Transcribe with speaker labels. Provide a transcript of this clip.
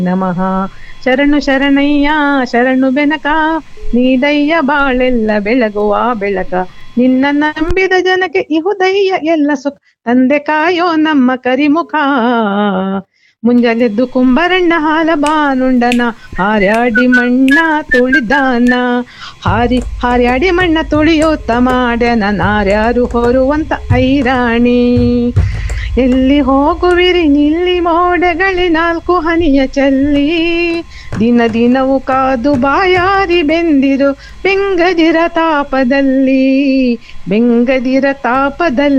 Speaker 1: ನಮಃ ಶರಣು ಶರಣಯ್ಯ ಶರಣು ಬೆನಕ ನೀದಯ್ಯ ಬಾಳೆಲ್ಲ ಬೆಳಗುವ ಬೆಳಕ ನಿನ್ನ ನಂಬಿದ ಜನಕ್ಕೆ ಇಹುದಯ್ಯ ಎಲ್ಲ ಸುಖ ತಂದೆ ಕಾಯೋ ನಮ್ಮ ಕರಿಮುಖ ಮುಂಜಾನೆದ್ದು ಕುಂಬರಣ್ಣ ಹಾಲ ಬಾನುಂಡನ ಹಾರ್ಯಾಡಿ ಮಣ್ಣ ತುಳಿದಾನ ಹಾರಿ ಹಾರ್ಯಾಡಿ ಮಣ್ಣ ತುಳಿಯೋತ ಮಾಡ್ಯನ ನಾರ್ಯಾರು ಹೊರುವಂತ ಐರಾಣಿ ಎಲ್ಲಿ ಹೋಗುವಿರಿ ನಿಲ್ಲಿ ಮೋಡಗಳಿ ನಾಲ್ಕು ಹನಿಯ ಚಲ್ಲಿ ದಿನ ದಿನವು ಕಾದು ಬಾಯಾರಿ ಬೆಂದಿರು ಬೆಂಗದಿರ ತಾಪದಲ್ಲಿ ಬೆಂಗದಿರ ತಾಪದಲ್ಲಿ